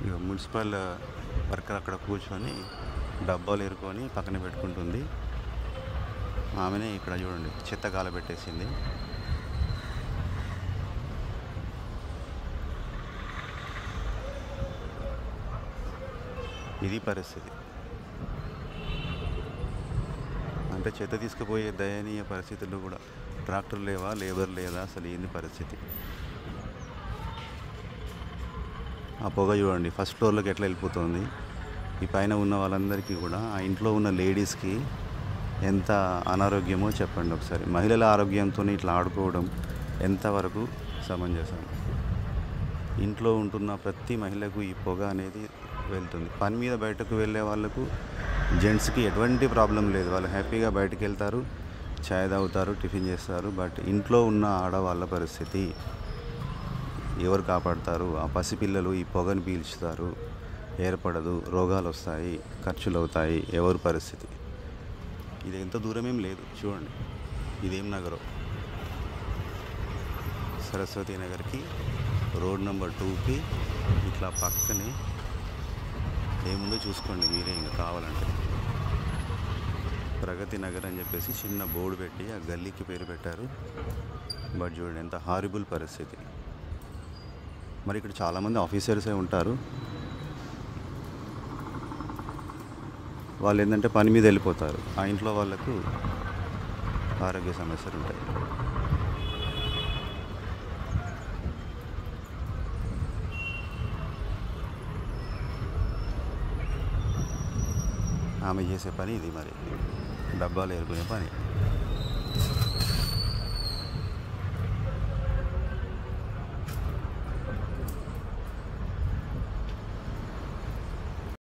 ఇక municipal worker అక్కడ కూర్చొని డబ్బాలు ఏరుకొని పక్కన పెట్టుకుంటుంది ఆమెనే ఇక్కడ చూడండి చెత్త కాలబెట్టేసింది ఇది పరిస్థితి అంటే చెత్త తీసుకుపోయే దయనీయ పరిస్థితుల్లో కూడా ట్రాక్టర్ లేవా లేబర్ లేదా అసలు ఏంది పరిస్థితి ఆ పొగ చూడండి ఫస్ట్ ఫ్లోర్లోకి ఎట్లా వెళ్ళిపోతుంది ఈ పైన ఉన్న వాళ్ళందరికీ కూడా ఆ ఇంట్లో ఉన్న లేడీస్కి ఎంత అనారోగ్యమో చెప్పండి ఒకసారి మహిళల ఆరోగ్యంతో ఇట్లా ఆడుకోవడం ఎంతవరకు సమంజసం ఇంట్లో ఉంటున్న ప్రతి మహిళకు ఈ పొగ అనేది వెళ్తుంది పని మీద బయటకు వెళ్ళే వాళ్ళకు జెంట్స్కి ఎటువంటి ప్రాబ్లం లేదు వాళ్ళు హ్యాపీగా బయటకు వెళ్తారు ఛాయ్ తాగుతారు టిఫిన్ చేస్తారు బట్ ఇంట్లో ఉన్న ఆడవాళ్ళ పరిస్థితి ఎవరు కాపాడతారు ఆ పసిపిల్లలు ఈ పొగను పీల్చుతారు ఏర్పడదు రోగాలు వస్తాయి ఖర్చులు అవుతాయి ఎవరి పరిస్థితి ఇది ఎంత దూరం ఏం లేదు చూడండి ఇదేం నగరం సరస్వతి నగర్కి రోడ్ నెంబర్ టూకి ఇట్లా పక్కనే ఏముందో చూసుకోండి మీరే ఇంకా కావాలంటే ప్రగతి నగర్ అని చెప్పేసి చిన్న బోర్డు పెట్టి ఆ గల్లీకి పేరు పెట్టారు బట్ చూడండి ఎంత హారిబుల్ పరిస్థితి మరి ఇక్కడ చాలామంది ఆఫీసర్సే ఉంటారు వాళ్ళు ఏంటంటే పని మీద వెళ్ళిపోతారు ఆ ఇంట్లో వాళ్ళకు ఆరోగ్య సమస్యలు ఉంటాయి ఆమె చేసే పని ఇది మరి డబ్బాలు ఏరుకునే పని